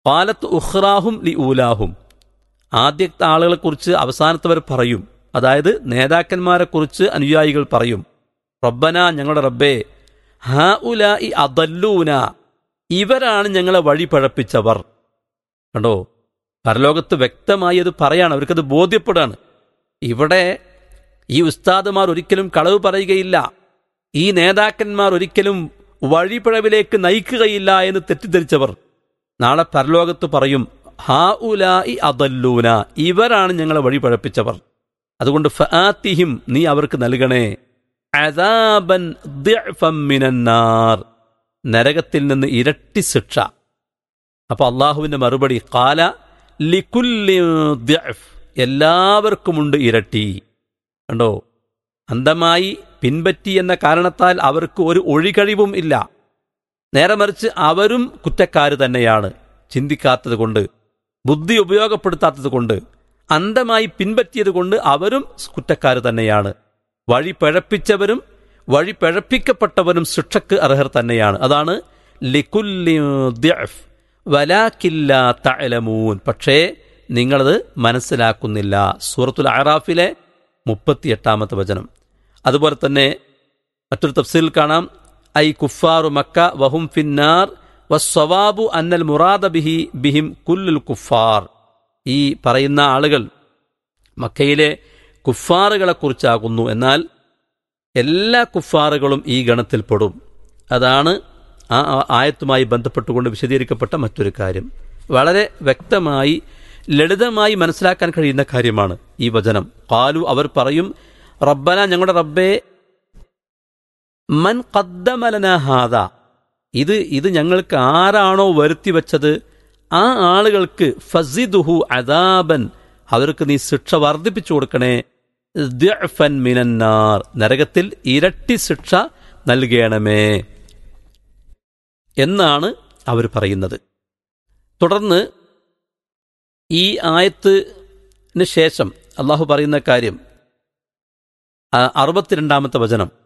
പാലത്ത് ഉഹ്റാഹും ലി ഊലാഹും ആദ്യത്തെ ആളുകളെക്കുറിച്ച് അവസാനത്തവർ പറയും അതായത് നേതാക്കന്മാരെക്കുറിച്ച് അനുയായികൾ പറയും റബ്ബന ഞങ്ങളുടെ റബ്ബേ ഹാ ഉല ഇ അതല്ലൂന ഇവരാണ് ഞങ്ങളെ വഴി പഴപ്പിച്ചവർ കണ്ടോ പരലോകത്ത് വ്യക്തമായി അത് പറയാണ് അവർക്കത് ബോധ്യപ്പെടാണ് ഇവിടെ ഈ ഉസ്താദുമാർ ഒരിക്കലും കളവ് പറയുകയില്ല ഈ നേതാക്കന്മാർ ഒരിക്കലും വഴിപിഴവിലേക്ക് നയിക്കുകയില്ല എന്ന് തെറ്റിദ്ധരിച്ചവർ നാളെ പരലോകത്ത് പറയും ഹാ ഉലായി അതല്ലൂന ഇവരാണ് ഞങ്ങളെ വഴി പഴപ്പിച്ചവർ അതുകൊണ്ട് ഫാത്തിഹിം നീ അവർക്ക് നൽകണേ അദാബൻ ദിഅ്ഫം മിനന്നാർ നരകത്തിൽ നിന്ന് ഇരട്ടി ശിക്ഷ അപ്പൊ അള്ളാഹുവിന്റെ മറുപടി കാല ലിക്കുല്ലി ദിഅ്ഫ് എല്ലാവർക്കുമുണ്ട് ഇരട്ടി കണ്ടോ അന്ധമായി പിൻപറ്റി എന്ന കാരണത്താൽ അവർക്ക് ഒരു ഒഴികഴിവും ഇല്ല നേരെ മറിച്ച് അവരും കുറ്റക്കാര് തന്നെയാണ് ചിന്തിക്കാത്തത് കൊണ്ട് ബുദ്ധി ഉപയോഗപ്പെടുത്താത്തത് കൊണ്ട് അന്ധമായി പിൻപറ്റിയത് കൊണ്ട് അവരും കുറ്റക്കാര് തന്നെയാണ് വഴി പിഴപ്പിച്ചവരും വഴി പിഴപ്പിക്കപ്പെട്ടവരും ശിക്ഷക്ക് അർഹർ തന്നെയാണ് അതാണ് ലിക്കുല്ലി ദിഅ്ഫ് വലാക്കില്ല തഅലമൂൻ പക്ഷേ നിങ്ങളത് മനസ്സിലാക്കുന്നില്ല സൂറത്തുൽ അറാഫിലെ മുപ്പത്തിയെട്ടാമത്തെ വചനം അതുപോലെ തന്നെ മറ്റൊരു തഫ്സീൽ കാണാം ഐ കുഫാറു മക്ക വഹും ഫിന്നാർ വസ്വവാബു അന്നൽ മുറാദ ബിഹി ബിഹിം കുല്ലുൽ കുഫാർ ഈ പറയുന്ന ആളുകൾ മക്കയിലെ കുഫാറുകളെ കുറിച്ചാകുന്നു എന്നാൽ എല്ലാ കുഫാറുകളും ഈ ഗണത്തിൽപ്പെടും അതാണ് ആ ആയത്തുമായി ബന്ധപ്പെട്ടുകൊണ്ട് വിശദീകരിക്കപ്പെട്ട മറ്റൊരു കാര്യം വളരെ വ്യക്തമായി ലളിതമായി മനസ്സിലാക്കാൻ കഴിയുന്ന കാര്യമാണ് ഈ വചനം കാലു അവർ പറയും റബ്ബന ഞങ്ങളുടെ റബ്ബേ മൻ കദ്ദമലന ഹാദ ഇത് ഇത് ഞങ്ങൾക്ക് ആരാണോ വരുത്തി വെച്ചത് ആ ആളുകൾക്ക് ഫസിദുഹു അദാബൻ അവർക്ക് നീ ശിക്ഷ വർദ്ധിപ്പിച്ചു കൊടുക്കണേ ദിഅ്ഫൻ മിനന്നാർ നരകത്തിൽ ഇരട്ടി ശിക്ഷ നൽകണമേ എന്നാണ് അവർ പറയുന്നത് തുടർന്ന് ഈ ആയത്തിന് ശേഷം അള്ളാഹു പറയുന്ന കാര്യം അറുപത്തിരണ്ടാമത്തെ വചനം